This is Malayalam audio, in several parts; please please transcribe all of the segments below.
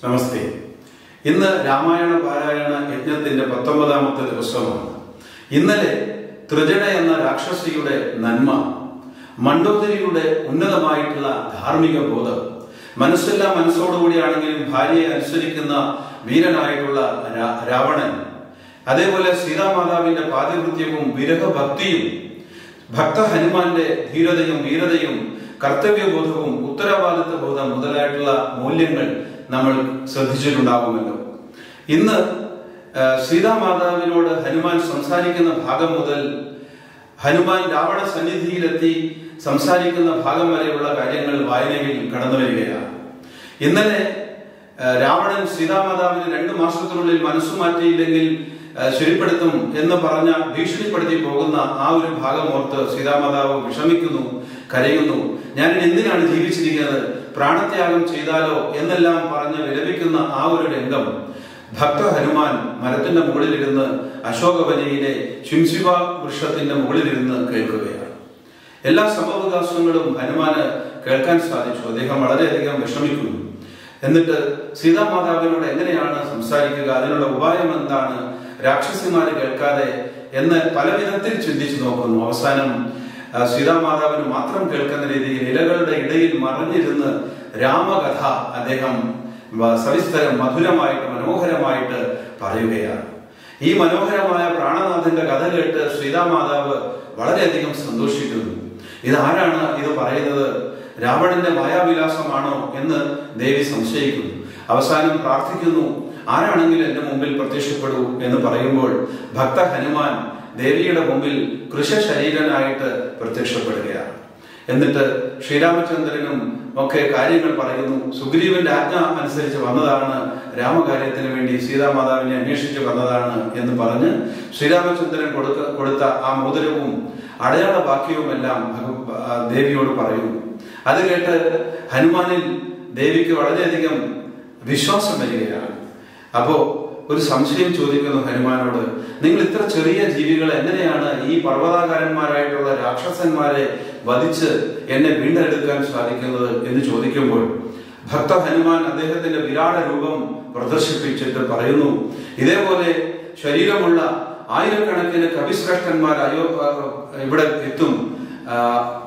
നമസ്തേ ഇന്ന് രാമായണ പാരായണ യജ്ഞത്തിന്റെ പത്തൊമ്പതാമത്തെ ദിവസമാണ് ഇന്നലെ ത്രിജട എന്ന രാക്ഷസിയുടെ നന്മ മണ്ഡോദരിയുടെ ഉന്നതമായിട്ടുള്ള ധാർമ്മിക ബോധം മനസ്സെല്ലാം മനസ്സോടുകൂടിയാണെങ്കിലും ഭാര്യയെ അനുസരിക്കുന്ന വീരനായിട്ടുള്ള രാ- രാവണൻ അതേപോലെ സീതാമാതാവിന്റെ പാതിവൃത്യവും വിരഹഭക്തിയും ഭക്ത ഹനുമാന്റെ ധീരതയും വീരതയും കർത്തവ്യബോധവും ഉത്തരവാദിത്വ ബോധം മുതലായിട്ടുള്ള മൂല്യങ്ങൾ നമ്മൾ ശ്രദ്ധിച്ചിട്ടുണ്ടാകുമല്ലോ ഇന്ന് ആ, സീതാമാതാവിനോട് ഹനുമാൻ സംസാരിക്കുന്ന ഭാഗം മുതൽ ഹനുമാൻ രാവണ സന്നിധിയിലെത്തി സംസാരിക്കുന്ന ഭാഗം വരെയുള്ള കാര്യങ്ങൾ വായനയിൽ കടന്നു വരികയാണ് ഇന്നലെ ആ, രാവണൻ സീതാമാതാവിന് രണ്ടു മാസത്തിനുള്ളിൽ മനസ്സു മാറ്റിയില്ലെങ്കിൽ ആ, ശരിപ്പെടുത്തും എന്ന് പറഞ്ഞ ഭീഷണിപ്പെടുത്തി പോകുന്ന ആ ഒരു ഭാഗം ഓർത്ത് സീതാമാതാവ് വിഷമിക്കുന്നു കരയുന്നു ഞാൻ ഇനി എന്തിനാണ് ജീവിച്ചിരിക്കുന്നത് പ്രാണത്യാഗം ചെയ്താലോ എന്നെല്ലാം പറഞ്ഞ് വിലപിക്കുന്ന ആ ഒരു രംഗം ഭക്ത ഹനുമാൻ മരത്തിന്റെ മുകളിലിരുന്ന് അശോകവനിയിലെ ശിംശിവ വൃക്ഷത്തിന്റെ മുകളിലിരുന്ന് കേൾക്കുകയാണ് എല്ലാ സംഭവവികാസങ്ങളും ഹനുമാന് കേൾക്കാൻ സാധിച്ചു അദ്ദേഹം വളരെയധികം വിഷമിക്കുന്നു എന്നിട്ട് സീതാമാതാവിനോട് എങ്ങനെയാണ് സംസാരിക്കുക അതിനുള്ള ഉപായം എന്താണ് രാക്ഷസിമാര് കേൾക്കാതെ എന്ന് പല വിധത്തിൽ ചിന്തിച്ചു നോക്കുന്നു അവസാനം ആ, സീതാമാതാവിന് മാത്രം കേൾക്കുന്ന രീതിയിൽ ഇലകളുടെ ഇടയിൽ മറിഞ്ഞിരുന്ന് രാമകഥ അദ്ദേഹം വ- സവിസ്തരം മധുരമായിട്ട് മനോഹരമായിട്ട് പറയുകയാണ് ഈ മനോഹരമായ പ്രാണനാഥന്റെ കഥ കേട്ട് സീതാമാതാവ് വളരെയധികം സന്തോഷിക്കുന്നു ഇതാരാണ് ഇത് പറയുന്നത് രാവണന്റെ മായാവിലാസമാണോ എന്ന് ദേവി സംശയിക്കുന്നു അവസാനം പ്രാർത്ഥിക്കുന്നു ആരാണെങ്കിലും എന്റെ മുമ്പിൽ പ്രത്യക്ഷപ്പെടൂ എന്ന് പറയുമ്പോൾ ഭക്ത ഹനുമാൻ ദേവിയുടെ മുമ്പിൽ കൃഷശരീരനായിട്ട് പ്രത്യക്ഷപ്പെടുകയാണ് എന്നിട്ട് ശ്രീരാമചന്ദ്രനും ഒക്കെ കാര്യങ്ങൾ പറയുന്നു സുഗ്രീവന്റെ ആജ്ഞ അനുസരിച്ച് വന്നതാണ് രാമകാര്യത്തിന് വേണ്ടി സീതാമാതാവിനെ അന്വേഷിച്ച് വന്നതാണ് എന്ന് പറഞ്ഞ് ശ്രീരാമചന്ദ്രൻ കൊടുക്ക കൊടുത്ത ആ മോതിരവും അടയാള വാക്യവുമെല്ലാം ഭഗ- ആ ദേവിയോട് പറയുന്നു അത് കേട്ട് ഹനുമാനിൽ ദേവിക്ക് വളരെയധികം വിശ്വാസം വരികയാണ് അപ്പോ ഒരു സംശയം ചോദിക്കുന്നു ഹനുമാനോട് നിങ്ങൾ ഇത്ര ചെറിയ ജീവികളെ എങ്ങനെയാണ് ഈ പർവ്വതാകാരന്മാരായിട്ടുള്ള രാക്ഷസന്മാരെ വധിച്ച് എന്നെ വീണ്ടെടുക്കാൻ സാധിക്കുന്നത് എന്ന് ചോദിക്കുമ്പോൾ ഭക്ത ഹനുമാൻ അദ്ദേഹത്തിന്റെ വിരാട രൂപം പ്രദർശിപ്പിച്ചിട്ട് പറയുന്നു ഇതേപോലെ ശരീരമുള്ള ആയിരക്കണക്കിന് കവിശ്രേഷ്ഠന്മാർ അയോ ആ, ഇവിടെ എത്തും ആ,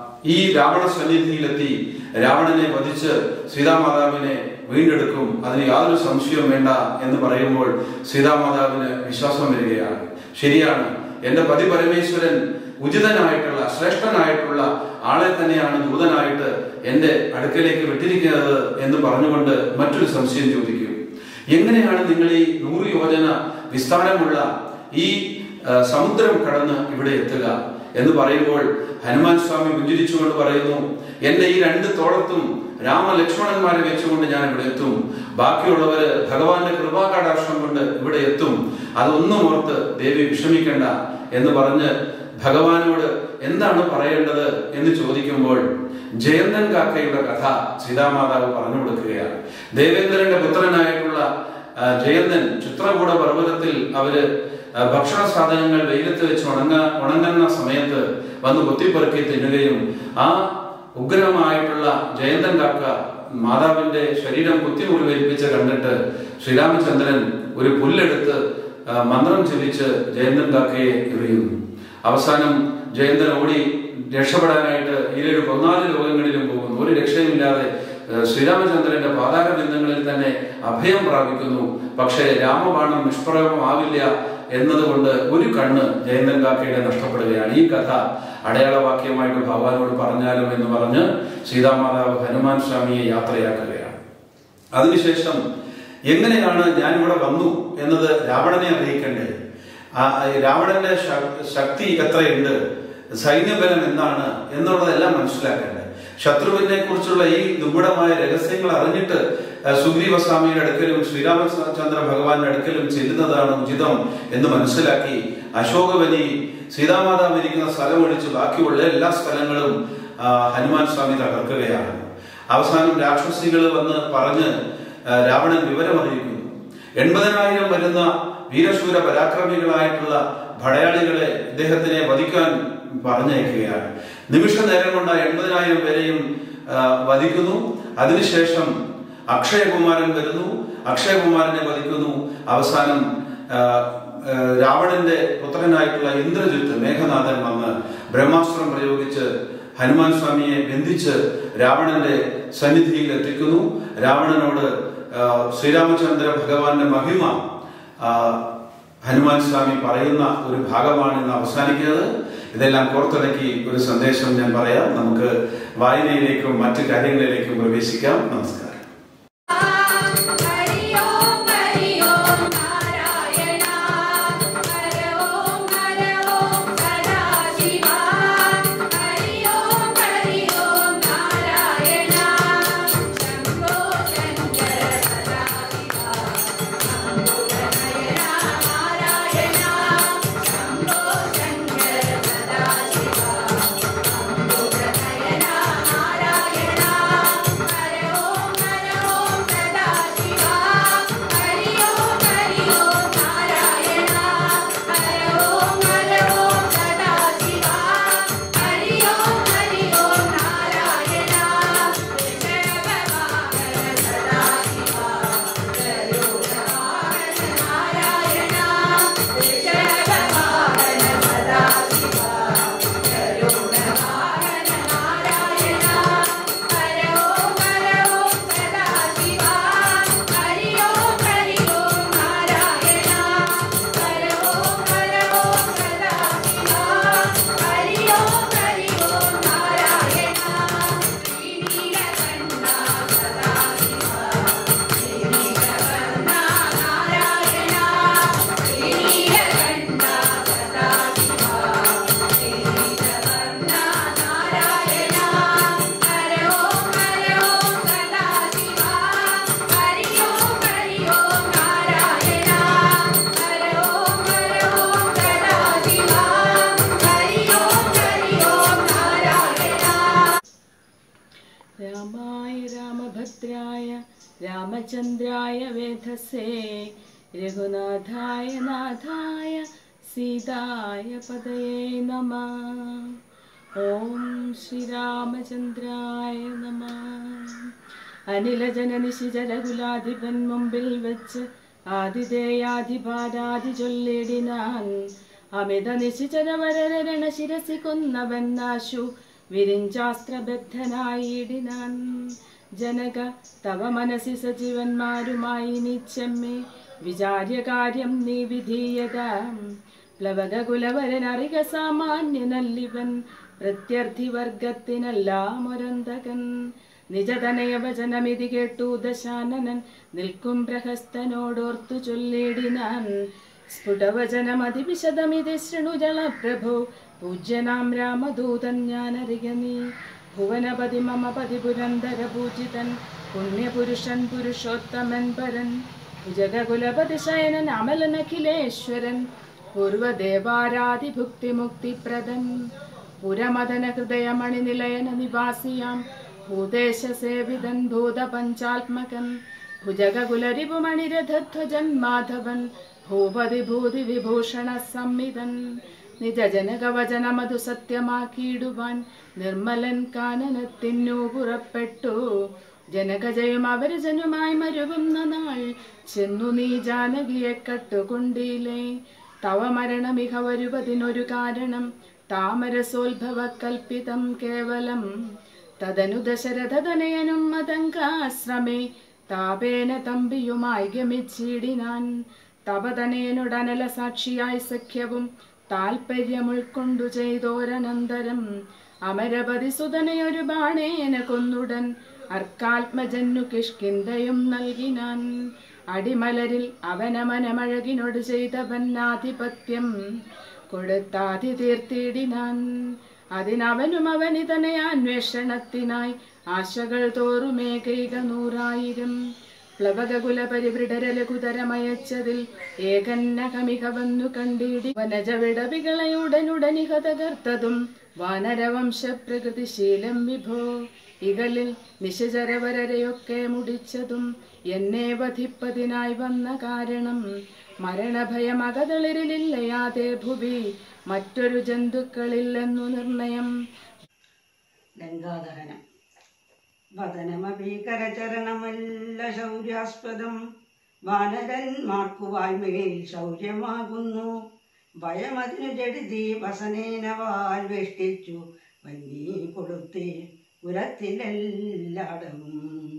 ഈ രാവണ സന്നിധിയിലെത്തി രാവണനെ വധിച്ച് സീതാമാതാവിനെ വീണ്ടെടുക്കും അതിന് യാതൊരു സംശയവും വേണ്ട എന്ന് പറയുമ്പോൾ സീതാമാതാവിന് വിശ്വാസം വരികയാണ് ശരിയാണ് എന്റെ പതി പരമേശ്വരൻ ഉചിതനായിട്ടുള്ള ശ്രേഷ്ഠനായിട്ടുള്ള ആളെ തന്നെയാണ് ദൂതനായിട്ട് എന്റെ അടുക്കലേക്ക് വിട്ടിരിക്കുന്നത് എന്ന് പറഞ്ഞുകൊണ്ട് മറ്റൊരു സംശയം ചോദിക്കും എങ്ങനെയാണ് നിങ്ങൾ ഈ നൂറ് യോജന വിസ്താരമുള്ള ഈ ആ, സമുദ്രം കടന്ന് ഇവിടെ എത്തുക എന്ന് പറയുമ്പോൾ ഹനുമാൻ സ്വാമി പുഞ്ചിരിച്ചുകൊണ്ട് പറയുന്നു എന്റെ ഈ രണ്ട് തോളത്തും രാമലക്ഷ്മണന്മാരെ വെച്ചുകൊണ്ട് ഞാൻ ഇവിടെ എത്തും ബാക്കിയുള്ളവര് ഭഗവാന്റെ കൃപാകടാക്ഷം കൊണ്ട് ഇവിടെ എത്തും അതൊന്നും ഓർത്ത് ദേവി വിഷമിക്കണ്ട എന്ന് പറഞ്ഞ് ഭഗവാനോട് എന്താണ് പറയേണ്ടത് എന്ന് ചോദിക്കുമ്പോൾ ജയന്തൻ കാക്കയുടെ കഥ സീതാമാതാവ് പറഞ്ഞു കൊടുക്കുകയാണ് ദേവേന്ദ്രന്റെ പുത്രനായിട്ടുള്ള ആ, ജയന്തൻ ചിത്രകൂട പർവ്വതത്തിൽ അവര് ആ, ഭക്ഷണ സാധനങ്ങൾ വെയിലത്ത് വെച്ച് ഉണങ്ങ ഉണങ്ങുന്ന സമയത്ത് വന്ന് കൊത്തിപ്പെറുക്കി തിന്നുകയും ആ ഉഗ്രമായിട്ടുള്ള ജയന്തൻ കാക്ക മാതാവിന്റെ ശരീരം കുത്തി മുറിവേൽപ്പിച്ച് കണ്ടിട്ട് ശ്രീരാമചന്ദ്രൻ ഒരു പുല്ലെടുത്ത് ആ, മന്ത്രം ചൊല്ലിച്ച് ജയന്തൻ കാക്കയെ എറിയുന്നു അവസാനം ജയന്തൻ ഓടി രക്ഷപ്പെടാനായിട്ട് ഏഴ് പതിനാല് ലോകങ്ങളിലും പോകുന്നു ഒരു രക്ഷയുമില്ലാതെ ഏഹ്, ശ്രീരാമചന്ദ്രന്റെ പാതാര ബിന്ദങ്ങളിൽ തന്നെ അഭയം പ്രാപിക്കുന്നു പക്ഷേ രാമബാണം നിഷ്പ്രയോഗമാവില്ല എന്നതുകൊണ്ട് ഒരു കണ്ണ് ജയന്തൻ കാക്കയുടെ നഷ്ടപ്പെടുകയാണ് ഈ കഥ അടയാളവാക്യമായിട്ട് ഭഗവാനോട് പറഞ്ഞാലും എന്ന് പറഞ്ഞ് സീതാമാതാവ് ഹനുമാൻ സ്വാമിയെ യാത്രയാക്കുകയാണ് അതിനുശേഷം എങ്ങനെയാണ് ഞാൻ ഇവിടെ വന്നു എന്നത് രാവണനെ അറിയിക്കണ്ടേ ആ രാവണന്റെ ശ- ശക്തി എത്രയുണ്ട് സൈന്യബലം എന്താണ് എന്നുള്ളതെല്ലാം മനസ്സിലാക്കണ്ടേ ശത്രുവിനെ കുറിച്ചുള്ള ഈ നിഗൂഢമായ രഹസ്യങ്ങൾ അറിഞ്ഞിട്ട് ആ, സുഗ്രീവസ്വാമിയുടെ അടുക്കലും ശ്രീരാമചന്ദ്ര ഭഗവാന്റെ അടുക്കലും ചെല്ലുന്നതാണ് ഉചിതം എന്ന് മനസ്സിലാക്കി അശോകവനി സീതാമാതാവ് ഇരിക്കുന്ന സ്ഥലം ഒഴിച്ച് ബാക്കിയുള്ള എല്ലാ സ്ഥലങ്ങളും ആ, ഹനുമാൻ സ്വാമി തകർക്കുകയാണ് അവസാനം രാക്ഷസികൾ വന്ന് പറഞ്ഞ് ആ, രാവണൻ വിവരമറിയിക്കുന്നു എൺപതിനായിരം വരുന്ന വീരശൂര പരാക്രമികളായിട്ടുള്ള ഭടയാളികളെ ഇദ്ദേഹത്തിനെ വധിക്കാൻ പറഞ്ഞയക്കുകയാണ് നിമിഷ നേരം കൊണ്ട് ആ എൺപതിനായിരം പേരെയും ആ, വധിക്കുന്നു അതിനുശേഷം അക്ഷയകുമാരൻ വരുന്നു അക്ഷയകുമാരനെ വധിക്കുന്നു അവസാനം ആ, ആ, രാവണന്റെ പുത്രനായിട്ടുള്ള ഇന്ദ്രജിത്ത് മേഘനാഥൻ വന്ന് ബ്രഹ്മാസ്ത്രം പ്രയോഗിച്ച് ഹനുമാൻ സ്വാമിയെ ബന്ധിച്ച് രാവണന്റെ സന്നിധിയിൽ എത്തിക്കുന്നു രാവണനോട് ആ, ശ്രീരാമചന്ദ്ര ഭഗവാന്റെ മഹിമ ആ, ഹനുമാൻ സ്വാമി പറയുന്ന ഒരു ഭാഗമാണ് ഇന്ന് അവസാനിക്കുന്നത് ഇതെല്ലാം കോർത്തിണക്കി ഒരു സന്ദേശം ഞാൻ പറയാം നമുക്ക് വായനയിലേക്കും മറ്റു കാര്യങ്ങളിലേക്കും പ്രവേശിക്കാം നമസ്കാരം ഹരി ഓം ഹരി ഓം നാരായണ ഹര ഓം ഹര ഓം സദാശിവ ഹരി ഓം ഹരി ഓം നാരായണ ശംഭോ ശങ്കര സദാശിവ ശംഭുനയന നാരായണ ശംഭോ ശങ്കര സദാശിവ ശംഭുനയന നാരായണ ഹര ഓം ഹര ഓം സദാശിവ ഹരി ഓം ഹരി ഓം നാരായണ ഹര ഓം ഹര ഓം സദാശിവ ഹരി ഓം ഹരി ഓം നാരായണ ഋഷഭവാഹന സദാശിവ ഗരുഡവാഹന നാരായണ ഋഷഭവാഹന സദാശിവ ഗരുഡവാഹന നാരായണ ഹര ഓം ഹര ഓം സദാശിവ ഹരി ഓം ഹരി ഓം നാരായണ ഹര ഓം ഹര ഓം സദാശിവ ഹരി ഓം ഹരി ഓം നാരായണ ശ്രീനീലകണ്ഠ സദാശിവ ശ്രീനീലകണ്ഠ നാരായണ ശ്രീനീലകണ്ഠ സദാശിവ ശ്രീനീലകണ്ഠ നാരായണ ഹര ഓം ഹര ഓം സദാശിവ ഹരി ഓം ഹരി ഓം നാരായണ ഹര ഓം ഹര ഓം സദാശിവ ഹരി ഓം ഹരി ഓം നാരായണ രാമായ രാമഭദ്രായ രാമചന്ദ്രായ വേധസേ രഘുനാഥായ നാഥായ സീതായ പതയേ നമ ഓം ശ്രീരാമചന്ദ്രായ നമ അനിലജനനിശിചരകുലാധിപൻ മുമ്പിൽ വെച്ച് ആതിഥേയാധിപാരാതി ചൊല്ലിടിനാൻ അമിത നിശിചരവരരണ ശിരസി കൊന്നവൻ നാശു വിരിഞ്ചാസ്ത്രബദ്ധനായിടിനാൻ ജനക തവ മനസ്സി സജീവന്മാരുമായി നിച്ചമ്മേ വിചാര്യകാര്യം നീ വിധീയത പ്ലവകകുലവരനറിക സാമാന്യനല്ലിവൻ പ്രത്യർത്ഥി വർഗത്തിനെല്ലാം ഒരന്തകൻ നിജതനയ വചനമിതി കേട്ടു ദശാനനൻ നിൽക്കും പ്രഹസ്തനോടോർത്തു ചൊല്ലിടിനാൻ സ്ഫുടവചനമതിവിശദമിതി ശൃണുജള പ്രഭോ പൂജ്യനാം രാമദൂതൻ ഞാനറിയ നീ ഭുവനപതി മമ പതി പുരന്തര പൂജിതൻ പുണ്യപുരുഷൻ പുരുഷോത്തമൻ പരൻ ഭുജകുലപതി ശയനൻ അമലനഖിലേശ്വരൻ പൂർവദേവാരാതിഭുക്തിമുക്തിപ്രദൻ പുരമദന ഹൃദയമണിനിലയന നിവാസിയാം ഭൂദേശ സേവിതൻ ഭൂതപഞ്ചാത്മകൻ ഭുജകുലരിപുമണിരഥധ്വജൻ മാധവൻ ഭൂപതി ഭൂതി വിഭൂഷണ സംമിതൻ നിജജനകവചന മധു സത്യമാക്കിയിടുവാൻ നിർമ്മലൻ കാനനത്തിനു പുറപ്പെട്ടു ജനകജയും അവരജനുമായി മരുവുന്ന നാൾ ചെന്നു നീ ജാനകിയെ കട്ടുകൊണ്ടില്ലേ തവ മരണമിഹ വരുവതിനൊരു കാരണം താമരസോത്ഭവ കൽപ്പിതം കേവലം തദനു ദശരഥതനയനും മതങ്കാശ്രമേ താപേന തമ്പിയുമായി ഗമിച്ചിടിനാൻ തപതനയനുടനല സാക്ഷിയായി സഖ്യവും താൽപര്യം ഉൾക്കൊണ്ടു ചെയ്തോരനന്തരം അമരപതി സുതനയൊരു ബാണേന കൊന്നുടൻ അർക്കാത്മജന്നു കിഷ്കിന്തയും നൽകിനാൻ അടിമലരിൽ അവനമനമഴകിനോട് ചെയ്തവന്നാധിപത്യം കൊടുത്താതി തീർത്തിടിനാൻ അതിനവനും അവനിതനെ അന്വേഷണത്തിനായി ആശകൾ തോറുമേകൈക നൂറായിരം പ്ലവകകുല പരിവൃഢര ലഘുതരമയച്ചതിൽ ഏകന്നകമിക വന്നു കണ്ടിടി വനജ വിടവികളയുടനുടനിഹ തകർത്തതും വാനരവംശ പ്രകൃതിശീലം വിഭോ ഇകലിൽ നിശചരവരരെയൊക്കെ മുടിച്ചതും എന്നെ വധിപ്പതിനായി വന്ന കാരണം മരണഭയം അകതളിരിലില്ലയാതെ ഭുവി മറ്റൊരു ജന്തുക്കളില്ലെന്നു നിർണയം ഗംഗാധരനം വദനമഭീകരചരണമല്ല ശൗര്യാസ്പദം വാനരന്മാർക്കു വായ്മയിൽ ശൗര്യമാകുന്നു ഭയമതിനു ജഡിതി വസനേനവാൽ വേഷ്ടിച്ചു വന്നി കൊളുത്തി ഉരത്തിലെല്ലാടവും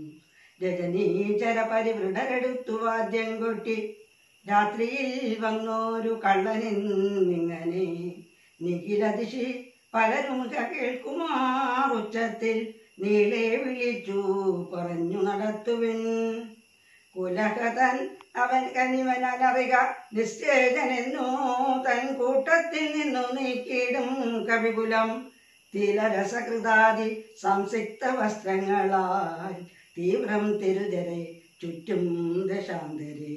രജനീചര പരിവൃഢരെടുത്തു വാദ്യം കൊട്ടി രാത്രിയിൽ വന്നോരു കള്ളനെന്നിങ്ങനെ നിഖിലതിശി പലരും കേൾക്കുമാറുച്ചത്തിൽ നീളെ വിളിച്ചു പറഞ്ഞു നടത്തുവിൻ കുലഹതൻ അവൻ കനിവനറിക നിശ്ചേജനെന്നോ തൻ കൂട്ടത്തിൽ നിന്നു നീക്കിയിടും കവികുലം തിലരസകൃതാദി സംസിക്ത വസ്ത്രങ്ങളാൽ തീവ്രം തിരുതരെ ചുറ്റും ദശാന്തരേ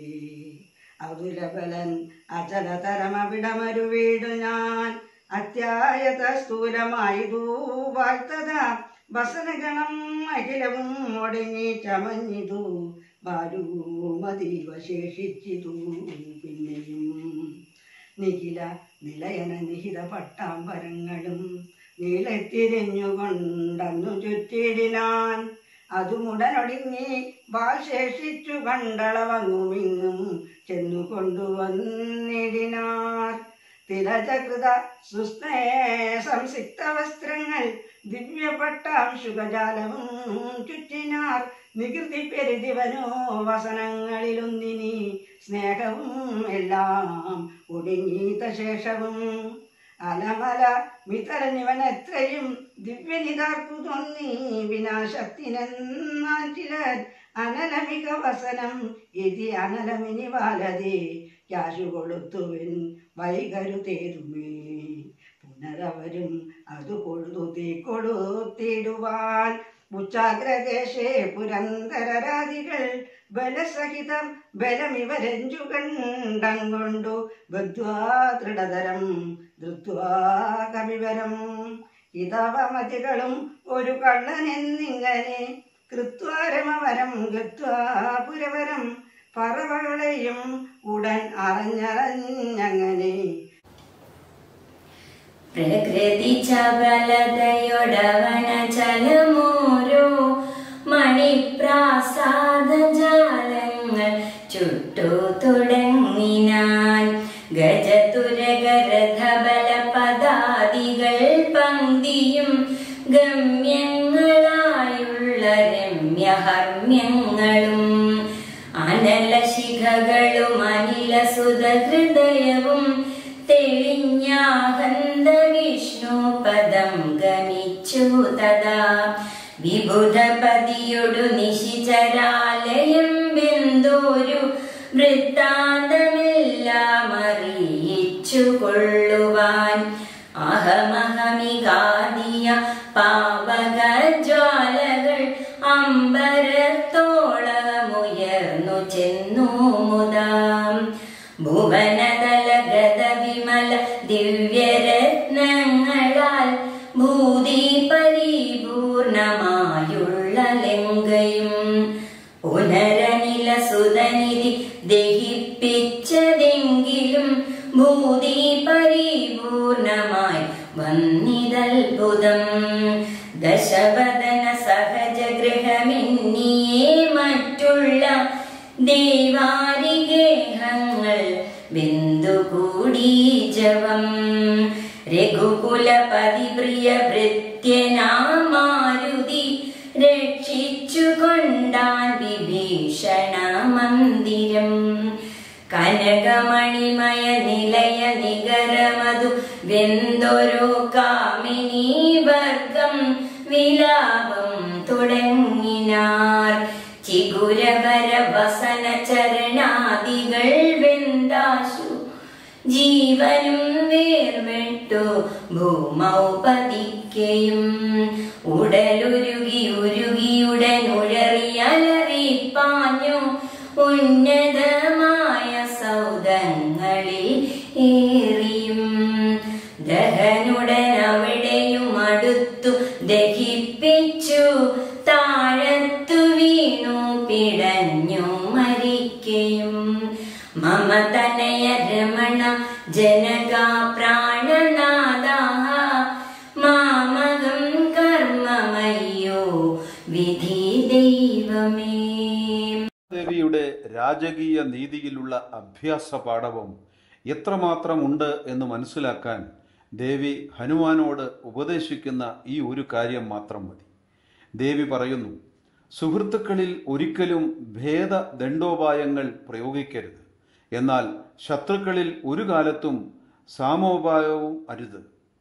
അതുലബലൻ അചലതരമവിടമൊരു വീട് ഞാൻ അത്യായത സ്ഥൂലമായി വാഴ്ത്തത വസനഗണം അഖിലവും ഒടുങ്ങി ചമഞ്ഞിതു ബാലൂമതീവ ശേഷിച്ചിതു പിന്നെയും നിഖില നിലയന നിഹിത പട്ടാമ്പരങ്ങളും നീളത്തിരിഞ്ഞുകൊണ്ടന്നു ചുറ്റിടിനാൻ അതുമുടനൊടുങ്ങി വാൾ ശേഷിച്ചു കണ്ടളവങ്ങുമിങ്ങും ചെന്നു കൊണ്ടുവന്നിടിനാർ തിരചകൃത സുസ്നേ സംസിക്ത വസ്ത്രങ്ങൾ ദിവ്യപട്ടാംശുകജാലവും ചുറ്റിനാർ നികൃതി പെരുതിവനോ വസനങ്ങളിലൊന്നിനി സ്നേഹവും എല്ലാം ഒടുങ്ങീത ശേഷവും അലമല മിതരനിവൻ എത്രയും ദിവ്യനിതാർക്കു തോന്നി വിനാശത്തിനെന്നാൻ ചിലർ അനലമിക വസനം ഇതി അനലമിനി വാലതേ ക്യാശു കൊളുത്തുവിൻ വൈകരുതേതുമേ പുനരവരും അത് കൊഴുതി കൊടുത്തിടുവാൻ ഉച്ചാഗ്രദേശേ പുരന്തരരാദികൾ ബലസഹിതം ബലമിവരഞ്ചു കണ്ടം കൊണ്ടു ബദ്ധ്വാ ദൃഢതരം ധൃത്വാ കവിവരം ഇതവമതികളും ഒരു കള്ളനെന്നിങ്ങനെ കൃത്വാരമവരം ഗത്വാ പുരവരം പറവകളെയും ഉടൻ അറിഞ്ഞറിഞ്ഞങ്ങനെ പ്രകൃതി ചപലതയൊടവന ചലമോരോ മണിപ്രാസാദ ജാലങ്ങൾ ചുട്ടു തുടങ്ങിനാൻ ഗജതുരകരഥബല പദാദികൾ പങ്ക്തിയും ഗമ്യങ്ങളായുള്ള രമ്യഹർമ്യങ്ങളും അനലശിഖകളും അനിലസുത ഹൃദയവും തെളിഞ്ഞാഹന്ത വിഷ്ണു പദം ഗമിച്ചു തഥാ വിബുധപതിയൊടു നിശിചരാലയം ബിന്ദോരു വൃത്താന്തമെല്ലാം അറിയിച്ചു കൊള്ളുവാൻ അഹമഹമികാദിയ പാവകജ്വാലകൾ അമ്പരത്തോളമുയർന്നു ചെന്നു മുതാം ഭുവനതലഗത വിമല ദിവ്യരത്നങ്ങളാൽ ഭൂതി പരിപൂർണമായുള്ള ലങ്കയും പുനരനില സുതനിധി ദഹിപ്പിച്ചതെങ്കിലും ഭൂതി പരിപൂർണമായി വന്നിതത്ഭുതം ദശവദന സഹജഗൃഹമിന്നിയേ മറ്റുള്ള ദേവാരിഗേഹങ്ങൾ ബിന്ദുകൂടി ജവം രഘുകുലപതി പ്രിയ ഭൃത്യനാമാരുതി രക്ഷിച്ചു കൊണ്ടാൻ വിഭീഷണ മന്ദിരം കനകമണിമയ നിലയ നികരമതു വെന്തൊരു കാമിനി വർഗം വിലാപം തുടങ്ങിനാർ ചിഗുരവര വസന ചരണാദികൾ വെന്താശു ജീവനും വേർവിട്ടു ഭൂമൗ പതിക്കയും ഉടലുരുകി ഉരുകിയുടൻ ഉഴറിയലറിപ്പാഞ്ഞു ഉന്നതമായ സൗദങ്ങളിൽ ഏറിയും ദഹനുടൻ അവിടെയും അടുത്തു ദഹിപ്പിച്ചു താഴത്തു വീണു പിടഞ്ഞു മരിക്കയും മമ തനയ രമണ ജനക പ്രാണനാഥ മാമകം കർമ്മമയ്യോ വിധി ദൈവമേ ദേവിയുടെ രാജ രാജകീയ നീതിയിലുള്ള അഭ്യാസ പാഠവും എത്രമാത്രം ഉണ്ട് എന്ന് മനസ്സിലാക്കാൻ ദേവി ഹനുമാനോട് ഉപദേശിക്കുന്ന ഈ ഒരു കാര്യം മാത്രം മതി ദേവി പറയുന്നു സുഹൃത്തുക്കളിൽ ഒരിക്കലും ഭേദ ദണ്ഡോപായങ്ങൾ പ്രയോഗിക്കരുത് എന്നാൽ ശത്രുക്കളിൽ ഒരു കാലത്തും സാമോപായവും അരുത്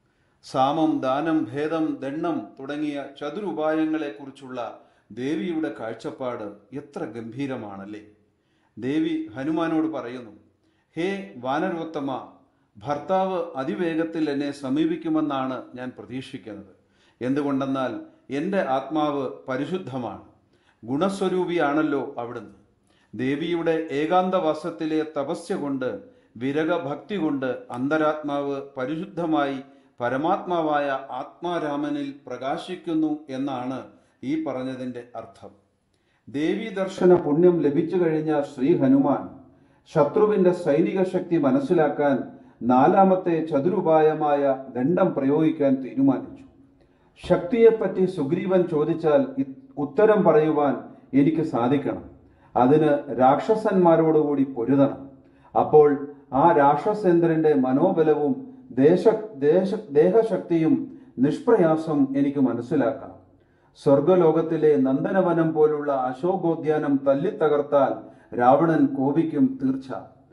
സാമം ദാനം ഭേദം ദണ്ണം തുടങ്ങിയ ചതുരുപായങ്ങളെക്കുറിച്ചുള്ള ദേവിയുടെ കാഴ്ചപ്പാട് എത്ര ഗംഭീരമാണല്ലേ ദേവി ഹനുമാനോട് പറയുന്നു ഹേ വാനരോത്തമ ഭർത്താവ് അതിവേഗത്തിൽ എന്നെ സമീപിക്കുമെന്നാണ് ഞാൻ പ്രതീക്ഷിക്കുന്നത് എന്തുകൊണ്ടെന്നാൽ എൻ്റെ ആത്മാവ് പരിശുദ്ധമാണ് ഗുണസ്വരൂപിയാണല്ലോ അവിടുന്ന് ദേവിയുടെ ഏകാന്തവാസത്തിലെ തപസ്യ കൊണ്ട് വിരകഭക്തി കൊണ്ട് അന്തരാത്മാവ് പരിശുദ്ധമായി പരമാത്മാവായ ആത്മാരാമനിൽ പ്രകാശിക്കുന്നു എന്നാണ് ഈ പറഞ്ഞതിൻ്റെ അർത്ഥം ദേവീ ദർശന പുണ്യം ലഭിച്ചു കഴിഞ്ഞ ശ്രീ ഹനുമാൻ ശത്രുവിന്റെ സൈനിക ശക്തി മനസ്സിലാക്കാൻ നാലാമത്തെ ചതുരുപായമായ ദണ്ഡം പ്രയോഗിക്കാൻ തീരുമാനിച്ചു ശക്തിയെപ്പറ്റി സുഗ്രീവൻ ചോദിച്ചാൽ ഇ- ഉത്തരം പറയുവാൻ എനിക്ക് സാധിക്കണം അതിന് രാക്ഷസന്മാരോടുകൂടി പൊരുതണം അപ്പോൾ ആ രാക്ഷസേന്ദ്രന്റെ മനോബലവും ദേശ ദേശ ദേഹശക്തിയും നിഷ്പ്രയാസം എനിക്ക് മനസ്സിലാക്കാം സ്വർഗലോകത്തിലെ നന്ദനവനം പോലുള്ള അശോകോദ്യാനം തല്ലിത്തകർത്താൽ രാവണൻ കോപിക്കും തീർച്ച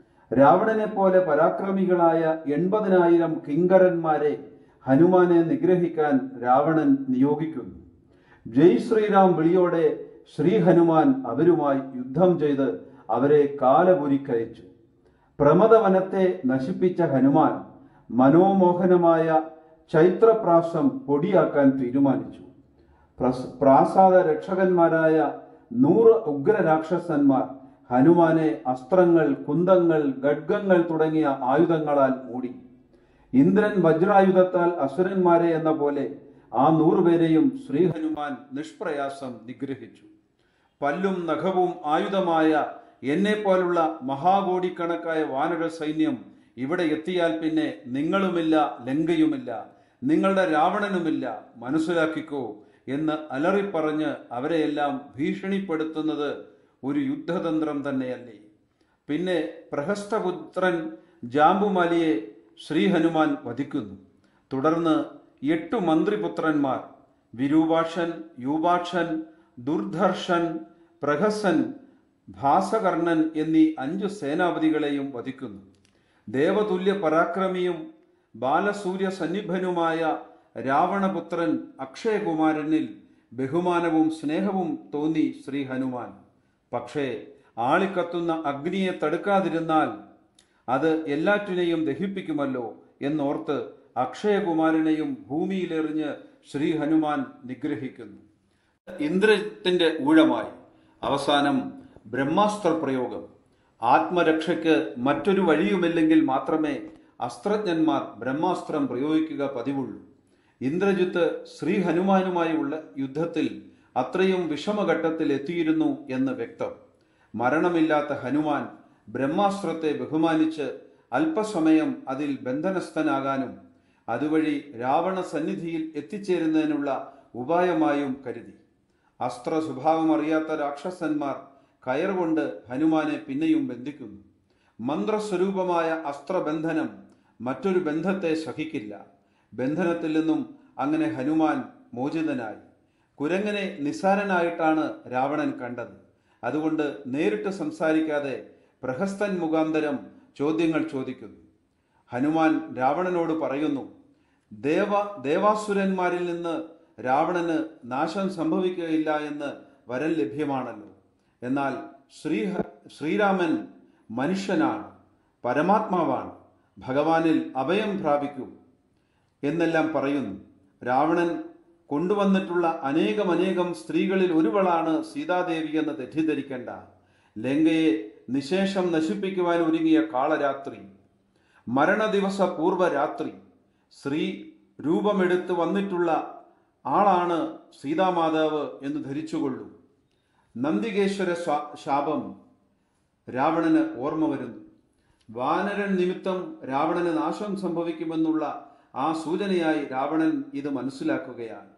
രാവണനെ പോലെ പരാക്രമികളായ എൺപതിനായിരം കിങ്കരന്മാരെ ഹനുമാനെ നിഗ്രഹിക്കാൻ രാവണൻ നിയോഗിക്കുന്നു ജയ് ശ്രീറാം വിളിയോടെ ശ്രീ ഹനുമാൻ അവരുമായി യുദ്ധം ചെയ്ത് അവരെ കാലപുരിക്കയച്ചു പ്രമദവനത്തെ നശിപ്പിച്ച ഹനുമാൻ മനോമോഹനമായ ചൈത്രപ്രാസം പൊടിയാക്കാൻ തീരുമാനിച്ചു പ്രസ്- പ്രാസാദ രക്ഷകന്മാരായ നൂറ് ഉഗ്രരാക്ഷസന്മാർ ഹനുമാനെ അസ്ത്രങ്ങൾ കുന്തങ്ങൾ ഖഡ്ഗങ്ങൾ തുടങ്ങിയ ആയുധങ്ങളാൽ മൂടി ഇന്ദ്രൻ വജ്രായുധത്താൽ അസുരന്മാരെ എന്ന പോലെ ആ നൂറുപേരെയും ശ്രീ ഹനുമാൻ നിഷ്പ്രയാസം നിഗ്രഹിച്ചു പല്ലും നഖവും ആയുധമായ എന്നെ പോലുള്ള മഹാകോടിക്കണക്കായ വാനര സൈന്യം ഇവിടെ എത്തിയാൽ പിന്നെ നിങ്ങളുമില്ല ലങ്കയുമില്ല നിങ്ങളുടെ രാവണനുമില്ല മനസ്സിലാക്കിക്കോ എന്ന് അലറിപ്പറഞ്ഞ് അവരെയെല്ലാം ഭീഷണിപ്പെടുത്തുന്നത് ഒരു യുദ്ധതന്ത്രം തന്നെയല്ലേ പിന്നെ പ്രഹസ്തപുത്രൻ ജാമ്പുമാലിയെ ശ്രീ ഹനുമാൻ വധിക്കുന്നു തുടർന്ന് എട്ടു മന്ത്രിപുത്രന്മാർ വിരൂപാക്ഷൻ യൂപാക്ഷൻ ദുർധർഷൻ പ്രഹസൻ ഭാസകർണൻ എന്നീ അഞ്ചു സേനാപതികളെയും വധിക്കുന്നു ദേവതുല്യ പരാക്രമിയും ബാലസൂര്യ സന്നിഭനുമായ രാവണപുത്രൻ അക്ഷയകുമാരനിൽ ബഹുമാനവും സ്നേഹവും തോന്നി ശ്രീ ഹനുമാൻ പക്ഷേ ആളിക്കത്തുന്ന അഗ്നിയെ തടുക്കാതിരുന്നാൽ അത് എല്ലാറ്റിനെയും ദഹിപ്പിക്കുമല്ലോ എന്നോർത്ത് അക്ഷയകുമാരനെയും ഭൂമിയിലെറിഞ്ഞ് ശ്രീ ഹനുമാൻ നിഗ്രഹിക്കുന്നു ഇന്ദ്രത്തിന്റെ ഊഴമായി അവസാനം ബ്രഹ്മാസ്ത്ര പ്രയോഗം ആത്മരക്ഷയ്ക്ക് മറ്റൊരു വഴിയുമില്ലെങ്കിൽ മാത്രമേ അസ്ത്രജ്ഞന്മാർ ബ്രഹ്മാസ്ത്രം പ്രയോഗിക്കുക പതിവുള്ളൂ ഇന്ദ്രജിത്ത് ശ്രീ ഹനുമാനുമായുള്ള യുദ്ധത്തിൽ അത്രയും വിഷമഘട്ടത്തിൽ എത്തിയിരുന്നു എന്ന് വ്യക്തം മരണമില്ലാത്ത ഹനുമാൻ ബ്രഹ്മാസ്ത്രത്തെ ബഹുമാനിച്ച് അല്പസമയം അതിൽ ബന്ധനസ്ഥനാകാനും അതുവഴി രാവണ സന്നിധിയിൽ എത്തിച്ചേരുന്നതിനുള്ള ഉപായമായും കരുതി അസ്ത്ര സ്വഭാവം അറിയാത്ത രാക്ഷസന്മാർ കയറുകൊണ്ട് ഹനുമാനെ പിന്നെയും ബന്ധിക്കുന്നു മന്ത്രസ്വരൂപമായ അസ്ത്രബന്ധനം മറ്റൊരു ബന്ധത്തെ സഹിക്കില്ല ബന്ധനത്തിൽ നിന്നും അങ്ങനെ ഹനുമാൻ മോചിതനായി കുരങ്ങനെ നിസ്സാരനായിട്ടാണ് രാവണൻ കണ്ടത് അതുകൊണ്ട് നേരിട്ട് സംസാരിക്കാതെ പ്രഹസ്തൻ മുഖാന്തരം ചോദ്യങ്ങൾ ചോദിക്കുന്നു ഹനുമാൻ രാവണനോട് പറയുന്നു ദേവ ദേവാസുരന്മാരിൽ നിന്ന് രാവണന് നാശം സംഭവിക്കുകയില്ല എന്ന് വരൻ ലഭ്യമാണല്ലോ എന്നാൽ ശ്രീ ശ്രീരാമൻ മനുഷ്യനാണ് പരമാത്മാവാണ് ഭഗവാനിൽ അഭയം പ്രാപിക്കൂ എന്നെല്ലാം പറയുന്നു രാവണൻ കൊണ്ടുവന്നിട്ടുള്ള അനേകമനേകം സ്ത്രീകളിൽ ഒരുവളാണ് സീതാദേവി എന്ന് തെറ്റിദ്ധരിക്കേണ്ട ലങ്കയെ നിശേഷം നശിപ്പിക്കുവാൻ ഒരുങ്ങിയ കാളരാത്രി മരണദിവസ പൂർവ്വരാത്രി ശ്രീ രൂപമെടുത്ത് വന്നിട്ടുള്ള ആളാണ് സീതാമാതാവ് എന്ന് ധരിച്ചുകൊള്ളൂ നന്ദികേശ്വര ശാ- ശാപം രാവണന് ഓർമ്മ വരുന്നു വാനരൻ നിമിത്തം രാവണന് നാശം സംഭവിക്കുമെന്നുള്ള ആ സൂചനയായി രാവണൻ ഇത് മനസ്സിലാക്കുകയാണ്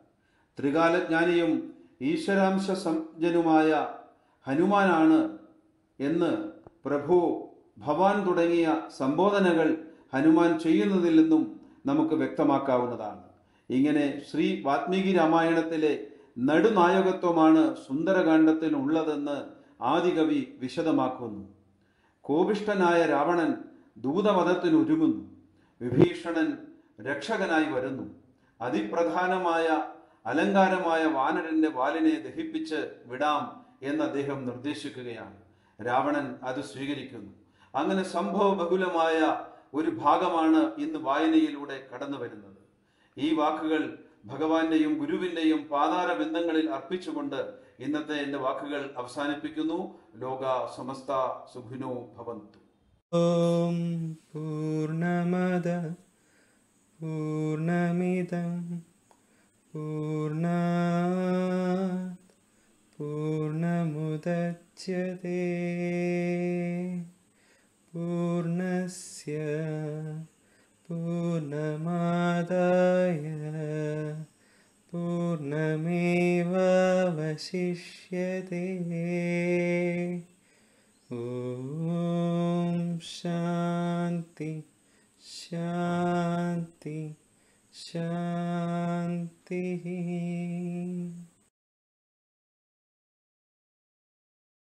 ത്രികാലജ്ഞാനിയും ഈശ്വരാംശ സംജനുമായ ഹനുമാനാണ് എന്ന് പ്രഭു ഭവാൻ തുടങ്ങിയ സംബോധനകൾ ഹനുമാൻ ചെയ്യുന്നതിൽ നിന്നും നമുക്ക് വ്യക്തമാക്കാവുന്നതാണ് ഇങ്ങനെ ശ്രീ വാത്മീകി രാമായണത്തിലെ നടുനായകത്വമാണ് സുന്ദരകാന്ഡത്തിനുള്ളതെന്ന് ആദികവി വിശദമാക്കുന്നു കോപിഷ്ഠനായ രാവണൻ ദൂതവധത്തിനൊരുങ്ങുന്നു വിഭീഷണൻ രക്ഷകനായി വരുന്നു അതിപ്രധാനമായ അലങ്കാരമായ വാനരന്റെ വാലിനെ ദഹിപ്പിച്ച് വിടാം എന്ന് അദ്ദേഹം നിർദ്ദേശിക്കുകയാണ് രാവണൻ അത് സ്വീകരിക്കുന്നു അങ്ങനെ സംഭവ ബഹുലമായ ഒരു ഭാഗമാണ് ഇന്ന് വായനയിലൂടെ കടന്നു വരുന്നത് ഈ വാക്കുകൾ ഭഗവാന്റെയും ഗുരുവിന്റെയും പാതാര ബന്ധങ്ങളിൽ അർപ്പിച്ചുകൊണ്ട് ഇന്നത്തെ എൻ്റെ വാക്കുകൾ അവസാനിപ്പിക്കുന്നു ലോക സമസ്ത സുഖിനോ ഭവന്തു ॐ पूर्णमद पूर्णमिदं पूर्णात् पूर्णमुदच्यते पूर्णस्य पूर्णमादाय पूर्णमेवावशिष्यते ॐ शान्ति शान्ति शान्तिः